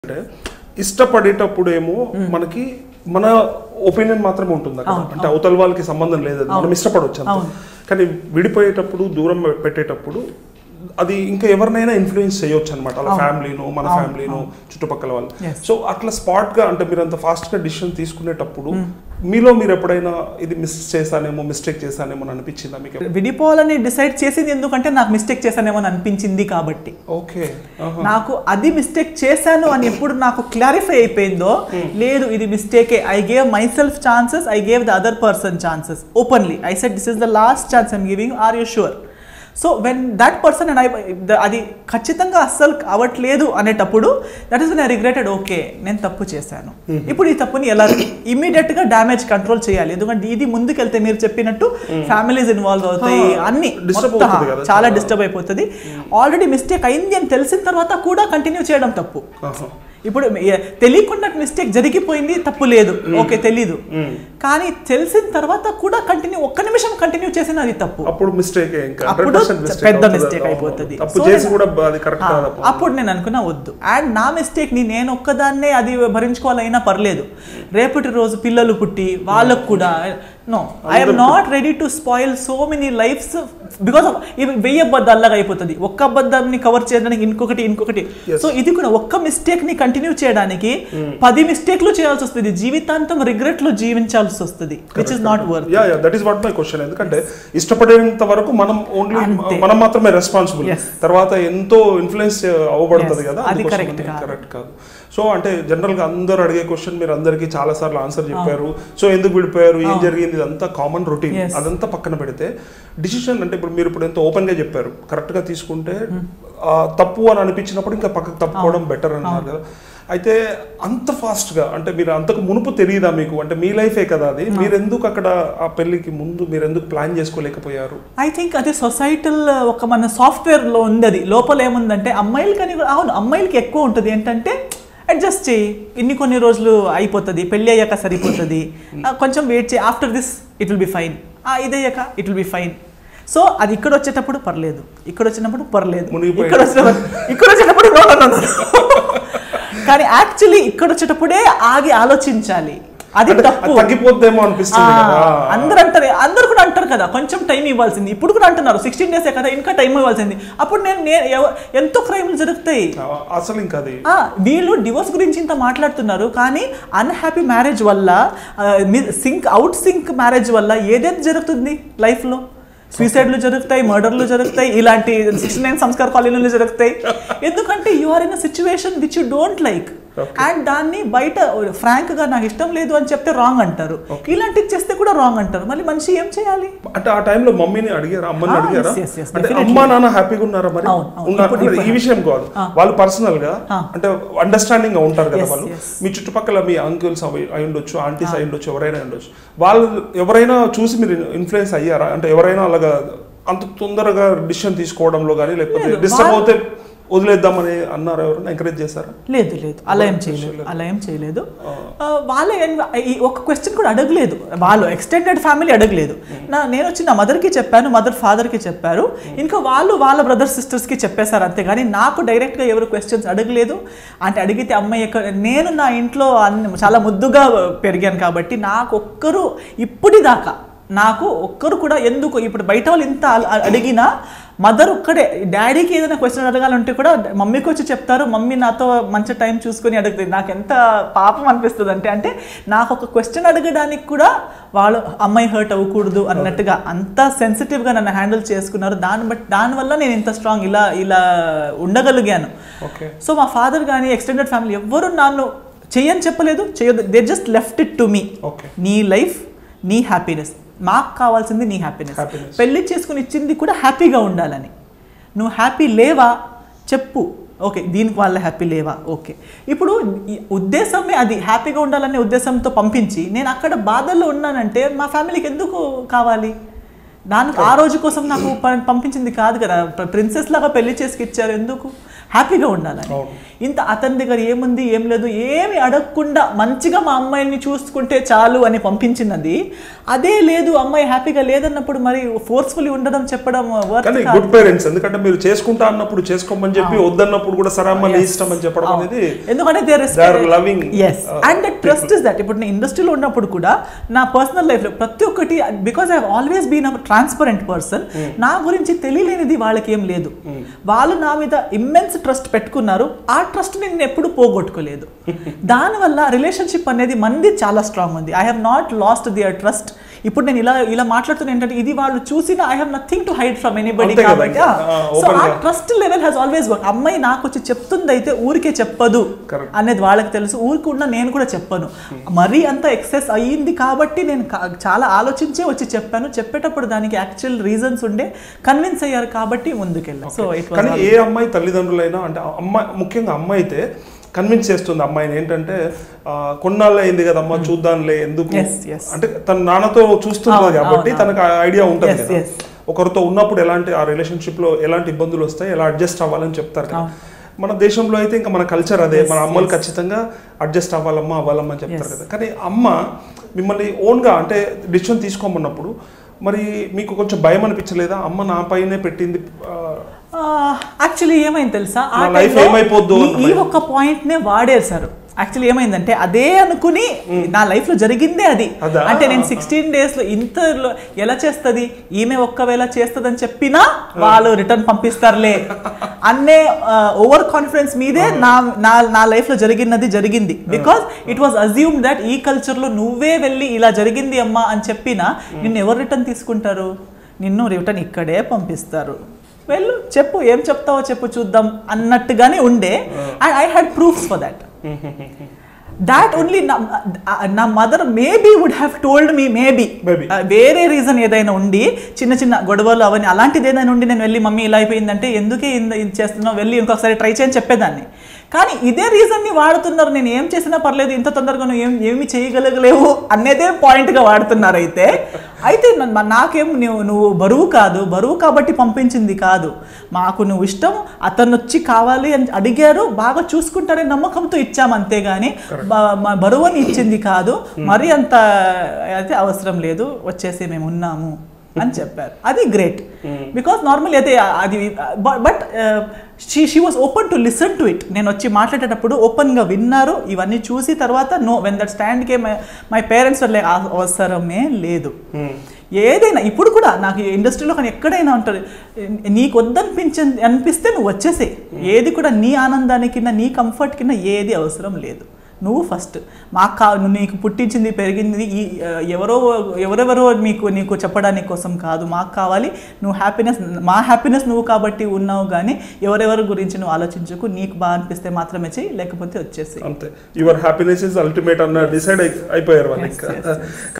అంటే ఇష్టపడేటప్పుడు ఏమో మనకి మన ఒపీనియన్ మాత్రమే ఉంటుంది అక్కడ అంటే అవతల వాళ్ళకి సంబంధం లేదు అది. మనం ఇష్టపడవచ్చు అంతే. కానీ విడిపోయేటప్పుడు దూరం పెట్టేటప్పుడు అది ఇంకా ఎవరినైనా ఇన్ఫ్లుయెన్స్ చేయొచ్చు అనమాట అలా ఫ్యామిలీను మన ఫ్యామిలీను చుట్టుపక్కల వాళ్ళు Yes. సో అట్లా స్పాట్ గా అంటే మీరు అంత ఫాస్ట్ గా డిసిషన్ తీసుకునేటప్పుడు మీలో మీరు ఎప్పుడైనా ఇది మిస్ చేశానేమో మిస్టేక్ చేశానేమో అని అనిపించిందా మీకు విడిపోవాలని డిసైడ్ చేసింది ఎందుకంటే నాకు మిస్టేక్ చేశానేమో అని అనిపించింది కాబట్టి ఓకే నాకు అది మిస్టేక్ చేశాను అని ఎప్పుడు నాకు క్లారిఫై అయిపోయిందో లేదు ఇది మిస్టేకే I gave myself chances I gave the other person chances openly I said this is the last chance I'm giving are you sure so when that person and I అది ఖచ్చితంగా అస్సలు అవ్వట్లేదు అనేటప్పుడు that is I regretted okay నేను తప్పు చేశాను ఇప్పుడు ఈ తప్పుని ఎలా ఇమీడియట్ గా డ్యామేజ్ కంట్రోల్ చేయాలి ఎందుకంటే ఇది ముందుకెళ్తే మీరు చెప్పినట్టు ఫ్యామిలీస్ ఇన్వాల్వ్ అవుతాయి Ah, అన్ని disturb మొత్తం అవుతుంది కదా చాలా చాలా. డిస్టర్బ్ అయిపోతుంది ఆల్రెడీ మిస్టేక్ అయింది అని తెలిసిన తర్వాత కూడా కంటిన్యూ చేయడం తప్పు ఇప్పుడు ఏ- తెలియకుండా మిస్టేక్ జరిగిపోయింది తప్పు లేదు ఓకే తెలీదు కానీ తెలిసిన తర్వాత కూడా కంటిన్యూ ఒక్క నిమిషం కంటిన్యూ చేసిన అది తప్పు అప్పుడు మిస్టేక్ ఇంకా అప్పుడు 100% mistake పెద్ద అవుతుంది. mistake అవును. అయిపోతుంది. తప్పు So చేసి నేను- కూడా అది కరెక్ట్ ఆ, కాదు అప్పుడు. అప్పుడు నేను అనుకున్నా వద్దు అండ్ నా మిస్టేక్ ని నేను ఒక్కదాన్నే అది భరించుకోవాలైనా పర్లేదు రేపటి రోజు పిల్లలు పుట్టి వాళ్ళకు కూడా no I'm not ready to spoil so many lifes because ఇవి వెయ్యి అబద్ధాల్లాగా అయిపోతుంది ఒక్క అబద్ధాన్ని కవర్ చేయడానికి ఇంకొకటి ఇంకొకటి సో ఇది కూడా ఒక్క మిస్టేక్ ని కంటిన్యూ చేయడానికి పది మిస్టేక్లు చేయాల్సి వస్తుంది జీవితాంతం రిగ్రెట్ లో జీవించాల్సి వస్తుంది which is not work yeah yeah that is what my question ఎందుకంటే ఇష్టపడేంత వరకు మనం ఓన్లీ అంతే. మనం మాత్రమే రెస్పాన్సిబుల్ Yes. తర్వాత ఎంతో ఇన్ఫ్లుయెన్స్ అవ్వబడుతుంది Yes. కదా అది correct కాదు. కరెక్ట్ కాదు సో అంటే జనరల్ గా అందరూ అడిగే క్వశ్చన్ మీరు అందరికి చాలా సార్లు ఆన్సర్ చెప్పారు సో ఎందుకు విడిపోయారు ఏం జరిగింది ఇదంతా కామన్ రొటీన్ Yes. అదంతా పక్కన పెడితే డిసిషన్ అంటే ఇప్పుడు మీరు ఇప్పుడు ఎంతో ఓపెన్ గా చెప్పారు కరెక్ట్ గా తీసుకుంటే ఆ, తప్పు అని అనిపించినప్పుడు ఇంకా పక్కకు తప్పుకోవడం బెటర్ అన్నారు కదా అయితే అంత ఫాస్ట్ గా అంటే మీరు అంతకు మునుపు తెలియదా మీకు అంటే మీ లైఫే కదా అది మీరు ఎందుకు అక్కడ ఆ పెళ్లికి ముందు మీరు ఎందుకు ప్లాన్ చేసుకోలేకపోయారు ఐ థింక్ అది సొసైటల్ ఒక మన సాఫ్ట్వేర్లో ఉంది అది లోపల ఏముందంటే అమ్మాయిలకని కూడా అవును అమ్మాయిలకి ఎక్కువ ఉంటుంది ఏంటంటే అడ్జస్ట్ చేయి ఇన్ని కొన్ని రోజులు అయిపోతుంది పెళ్ళి అయ్యాక సరిపోతుంది ఆ, కొంచెం వెయిట్ చేయి after this it will be fine ఇదయ్యాక it will be fine so అది ఇక్కడ వచ్చేటప్పుడు పర్లేదు ఇక్కడ వచ్చినప్పుడు పర్లేదు మునిగిపోయి- ఇక్కడ వచ్చినప్పుడు ఇక్కడ వచ్చేటప్పుడు no, no, no, no. కానీ యాక్చువల్లీ ఇక్కడ వచ్చేటప్పుడే ఆగి ఆలోచించాలి అది అంటే తప్పు అది తగ్గిపోద్దేమో అనిపిస్తుంది ఆ, కదా అందరూ అంటారు అందరు కూడా అంటారు కదా కొంచెం టైం ఇవ్వాల్సింది ఇప్పుడు కూడా అంటున్నారు సిక్స్టీన్ డేసే కదా ఇంకా టైం ఇవ్వాల్సింది అప్పుడు నేను నే- ఎవ- ఎంతో క్రైమ్లు జరుగుతాయి ఆ, అసలు ఇంకా అది ఆ, వీళ్ళు డివోర్స్ గురించి ఇంత మాట్లాడుతున్నారు కానీ అన్హ్యాపీ మ్యారేజ్ వల్ల సింక్ అవుట్ సింక్ మ్యారేజ్ వల్ల ఏదైతే జరుగుతుంది లైఫ్లో సూసైడ్లు జరుగుతాయి మర్డర్లు జరుగుతాయి ఇలాంటి సిక్స్టీ నైన్ సంస్కార కాలనీలు జరుగుతాయి ఎందుకంటే you are in a situation which you don't like and దాన్ని బయట ఫ్రాంక్ గా నాకు ఇష్టం లేదు అని చెప్తే రాంగ్ అంటారు ఇలాంటివి చేస్తే కూడా రాంగ్ అంటారు మళ్ళీ మనిషి ఏం చేయాలి అంటే ఆ టైంలో మమ్మీని అడిగారా అమ్మని Ah, అడిగారా yes, yes, yes, అంటే definitely. అమ్మా నాన్న హ్యాపీగా ఉన్నారా మరి అవును, అవును. ఉన్నారు ఇప్పుడు- అంటే ఈ విషయం కాదు వాళ్ళు పర్సనల్ గా Ah. అంటే అండర్స్టాండింగ్ గా ఉంటారు కదా Yes, వాళ్ళు yes. మీ చుట్టుపక్కల మీ అంకుల్స్ అయి ఉండొచ్చు ఆంటీస్ అయి ఉండొచ్చు ఎవరైనా అయి ఉండొచ్చు వాళ్ళు ఎవరైనా చూసి మీరు ఇన్ఫ్లుయెన్స్ అయ్యారా అంటే ఎవరైనా అలాగా అంత తొందరగా డిసిషన్ తీసుకోవడంలో కానీ లేకపోతే లేదు, డిస్టర్బ్ వాళ్ళు- అవుతే వదిలేద్దామని అన్నారు ఎవరైనా ఎంకరేజ్ చేశారా లేదు లేదు అలా ఏం చేయలేదు అలా ఏం చేయలేదు ఆ, వాళ్ళే ఏం- ఈ ఒక క్వశ్చన్ కూడా అడగలేదు వాళ్ళు ఎక్స్టెండెడ్ ఫ్యామిలీ అడగలేదు నా నేను వచ్చి నా మదర్కి చెప్పాను మదర్ ఫాదర్కి చెప్పారు ఇంకా వాళ్ళు వాళ్ళ బ్రదర్ సిస్టర్స్కి చెప్పేశారు అంతేగాని నాకు డైరెక్ట్గా ఎవరు క్వశ్చన్స్ అడగలేదు అంటే అడిగితే అమ్మాయి ఎక్కడ నేను నా ఇంట్లో అన్ని చాలా ముద్దుగా పెరిగాను కాబట్టి నాకు ఒక్కరు ఇప్పటిదాకా నాకు ఒక్కరు కూడా ఎందుకు ఇప్పుడు బయట వాళ్ళు ఇంత అ- అడిగినా మదర్ ఒక్కడే డాడీకి ఏదైనా క్వశ్చన్ అడగాలంటే కూడా మమ్మీకి వచ్చి చెప్తారు మమ్మీ నాతో మంచి టైం చూసుకొని అడుగుతుంది నాకు ఎంత పాపం అనిపిస్తుంది అంటే అంటే నాకు ఒక క్వశ్చన్ అడగడానికి కూడా వాళ్ళు అమ్మాయి హర్ట్ అవ్వకూడదు అన్నట్టుగా అంత సెన్సిటివ్గా నన్ను హ్యాండిల్ చేసుకున్నారు దాన్ని బట్టి దానివల్ల నేను ఇంత స్ట్రాంగ్ ఇలా ఇలా ఉండగలిగాను ఓకే సో మా ఫాదర్ కానీ ఎక్స్టెండెడ్ ఫ్యామిలీ ఎవ్వరు నన్ను చెయ్యని చెప్పలేదు చేయొద్దు they just left it to me okay నీ లైఫ్ నీ హ్యాపీనెస్ మాకు కావాల్సింది నీ హ్యాపీనెస్ Happiness. పెళ్లి చేసుకుని ఇచ్చింది కూడా హ్యాపీగా ఉండాలని నువ్వు హ్యాపీ లేవా చెప్పు ఓకే దీనికి వాళ్ళ హ్యాపీ లేవా ఓకే ఇప్పుడు ఈ ఉద్దేశమే అది హ్యాపీగా ఉండాలనే ఉద్దేశంతో పంపించి నేను అక్కడ బాధల్లో ఉన్నానంటే మా ఫ్యామిలీకి ఎందుకు కావాలి దానికి ఆ రోజు కోసం నాకు ప- పంపించింది కాదు కదా ప్రిన్సెస్ లాగా పెళ్లి చేసుకు ఇచ్చారు ఎందుకు హ్యాపీగా ఉండాలని అవును. ఇంత అతని దగ్గర ఏముంది ఏం లేదు ఏమి అడగకుండా మంచిగా మా అమ్మాయిని చూసుకుంటే చాలు అని పంపించినది అదే లేదు అమ్మాయి హ్యాపీగా లేదన్నప్పుడు మరి ఫోర్స్ఫుల్లీ ఉండడం చెప్పడం వర్త్ కానీ గుడ్ పేరెంట్స్ ఎందుకంటే మీరు చేసుకుంటా అన్నప్పుడు చేసుకోమని చెప్పి వద్దన్నప్పుడు కూడా సరే అమ్మ నీ ఇష్టం అని చెప్పడం అనేది ఎందుకంటే they They are loving, yes uh, and that trust is that ఇప్పుడు నేను ఇండస్ట్రీలో ఉన్నప్పుడు కూడా నా పర్సనల్ లైఫ్లో ప్రతి ఒక్కటి because I always been a transparent person నా గురించి తెలియలేనిది వాళ్ళకి ఏం లేదు వాళ్ళు నా మీద ఇమ్మెన్స్ ట్రస్ట్ పెట్టుకున్నారు ఆ ట్రస్ట్ నేను ఎప్పుడు పోగొట్టుకోలేదు దానివల్ల రిలేషన్షిప్ అనేది మంది చాలా స్ట్రాంగ్ ఉంది I have not lost their trust ఇప్పుడు నేను ఇలా ఇలా మాట్లాడుతున్నా ఏంటంటే ఇది వాళ్ళు చూసిన I have nothing to hide from anybody అంతే కదా, కాబట్టి ఇంకా, ఆ, సో open ఆ గా. Trust level has always work అమ్మాయి నాకు వచ్చి చెప్తుంది అయితే ఊరికే చెప్పదు Correct. అనేది వాళ్ళకి తెలుసు ఊరికి ఉన్న నేను కూడా చెప్పను మరీ అంత ఎక్సెస్ అయ్యింది కాబట్టి నేను కా- చాలా ఆలోచించే వచ్చి చెప్పాను చెప్పేటప్పుడు దానికి యాక్చువల్ రీజన్స్ ఉండే కన్విన్స్ అయ్యారు కాబట్టి ముందుకెళ్ళాను సో ఇట్ కానీ ఏ అమ్మాయి తల్లిదండ్రులైనా అంటే అమ్మాయి ముఖ్యంగా అమ్మాయి అయితే కన్విన్స్ చేస్తుంది అమ్మాయిని ఏంటంటే ఆ, కొన్నాళ్ళు అయింది కదా అమ్మ చూద్దాంలే ఎందుకు Yes, yes. అంటే తన నాన్నతో చూస్తుంది అవును, కాబట్టి అవును, తనకు ఐడియా ఉంటుంది Yes, కదా yes. ఒకరితో ఉన్నప్పుడు ఎలాంటి ఆ రిలేషన్షిప్ లో ఎలాంటి ఇబ్బందులు వస్తాయి ఎలా అడ్జస్ట్ అవ్వాలని చెప్తారు కదా మన దేశంలో అయితే ఇంకా మన కల్చర్ అదే మన అమ్మలు ఖచ్చితంగా అడ్జస్ట్ అవ్వాలమ్మా అవ్వాలమ్మా అని చెప్తారు Yes. కదా కానీ అమ్మ మిమ్మల్ని ఓన్గా అంటే డిసిషన్ తీసుకోమన్నప్పుడు మరి మీకు కొంచెం భయం అనిపించలేదా అమ్మ నా పైనే పెట్టింది ఆ, యాక్చువల్లీ ఏమైంది తెలుసా ఆ నా life time లో ఏమైపోద్దో ఈ- అన్న ఈ భయం. ఒక్క పాయింట్ నే వాడేశారు యాక్చువల్లీ ఏమైందంటే అదే అనుకుని నా లైఫ్ లో జరిగిందే అది అదా? అంటే నేను సిక్స్టీన్ డేస్ లో ఇంత లో- ఎలా చేస్తది ఈమె ఒక్కవేళ చేస్తదని చెప్పినా వాళ్ళు రిటర్న్ పంపిస్తారులే అన్నే ఓవర్ కాన్ఫిడెన్స్ మీదే నా నా నా లైఫ్ లో జరిగినది జరిగింది because it was assume that ఈ కల్చర్ లో నువ్వే వెళ్ళి ఇలా జరిగింది అమ్మా అని చెప్పినా నిన్ను ఎవరు రిటర్న్ తీసుకుంటారు నిన్ను రిటర్న్ ఇక్కడే పంపిస్తారు వెళ్ళు చెప్పు ఏం చెప్తావో చెప్పు చూద్దాం అన్నట్టుగానే ఉండే and I had proofs for that that only నా mother maybe would have told me maybe Maybe. వేరే రీజన్ ఏదైనా ఉండి చిన్న చిన్న గొడవలు అవన్నీ అలాంటిది ఏదైనా ఉండి నేను వెళ్ళి మమ్మీ ఇలా అయిపోయిందంటే ఎందుకే ఇంద- ఇది చేస్తున్నావు వెళ్ళి ఇంకొకసారి ట్రై చేయని చెప్పేదాన్ని కానీ ఇదే రీజన్ని వాడుతున్నారు నేను ఏం చేసినా పర్లేదు ఇంత తొందరగా నువ్వు ఏం ఏమి చేయగలగలేవు అనేదే పాయింట్గా వాడుతున్నారు అయితే అయితే నన్ను- నాకేం నువ్వు నువ్వు బరువు కాదు బరువు కాబట్టి పంపించింది కాదు మాకు నువ్వు ఇష్టం అతను వచ్చి కావాలి అని అడిగారు బాగా చూసుకుంటారనే నమ్మకంతో ఇచ్చాము అంతేగాని బ- మా బరువుని ఇచ్చింది కాదు మరి అంత అయితే అవసరం లేదు వచ్చేసి మేము ఉన్నాము అని చెప్పారు అది గ్రేట్ బికాస్ నార్మల్ అయితే అది but she she was open to listen to it నేను వచ్చి మాట్లాడేటప్పుడు ఓపెన్గా విన్నారు ఇవన్నీ చూసి తర్వాత నో వెన్ దట్ స్టాండ్ కే మై పేరెంట్స్ వల్లే అవసరమే లేదు ఏదైనా ఇప్పుడు కూడా నాకు ఇండస్ట్రీలో కానీ ఎక్కడైనా ఉంటుంది నీకు వద్దనిపించి అనిపిస్తే నువ్వు వచ్చేసే ఏది కూడా నీ ఆనందానికి నీ కంఫర్ట్ కింద ఏది అవసరం లేదు నువ్వు ఫస్ట్ మాకు కా నువ్వు నీకు పుట్టించింది పెరిగింది ఈ ఆ, ఎవరో ఎవరెవరో మీకు నీకు చెప్పడానికి కోసం కాదు మాకు కావాలి నువ్వు హ్యాపీనెస్ మా హ్యాపీనెస్ నువ్వు కాబట్టి ఉన్నావు కానీ ఎవరెవరి గురించి నువ్వు ఆలోచించకు నీకు బాగా అనిపిస్తే మాత్రమే చెయ్యి లేకపోతే వచ్చేసి అంతే యువర్ హ్యాపీనెస్ ఇస్ అల్టిమేట్ అన్న డిసైడ్ అయిపోయారు వాళ్ళు Yes, ఇంకా yes, yes.